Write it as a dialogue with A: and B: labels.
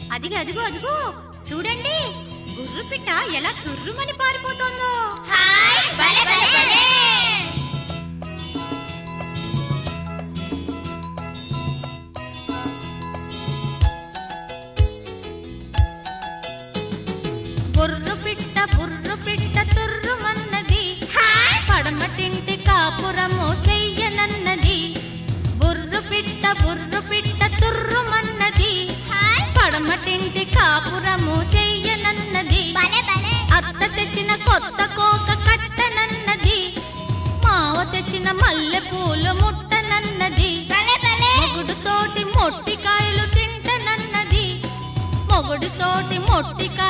A: అదిగో అదిగో అదిగో చూడండి గుర్రు పిట్ట ఎలా తుర్రుమని పారిపోతుందో
B: హాయ్ భలే భలే భలే
A: బుర్రు పిట్ట బుర్రు పిట్ట తుర్రుమన్నది
B: హాయ్
A: పడమటింటి కాపురము చెయ్యనన్నది బుర్రు పిట్ట బుర్రు పిట్ట తుర్రుమన్నది
B: హాయ్
A: పడమటింటి కాపురము చెయ్యనన్నది
B: భలే భలే
A: అత్త తెచ్చిన కొత్త కోక కట్టనన్నది మావ తెచ్చిన మల్లె పూలు ముట్టనన్నది
B: భలే భలే
A: మొగుడుతోటి మొట్టికాయలు తింటనన్నది మొగుడుతోటి మొట్టికాయలు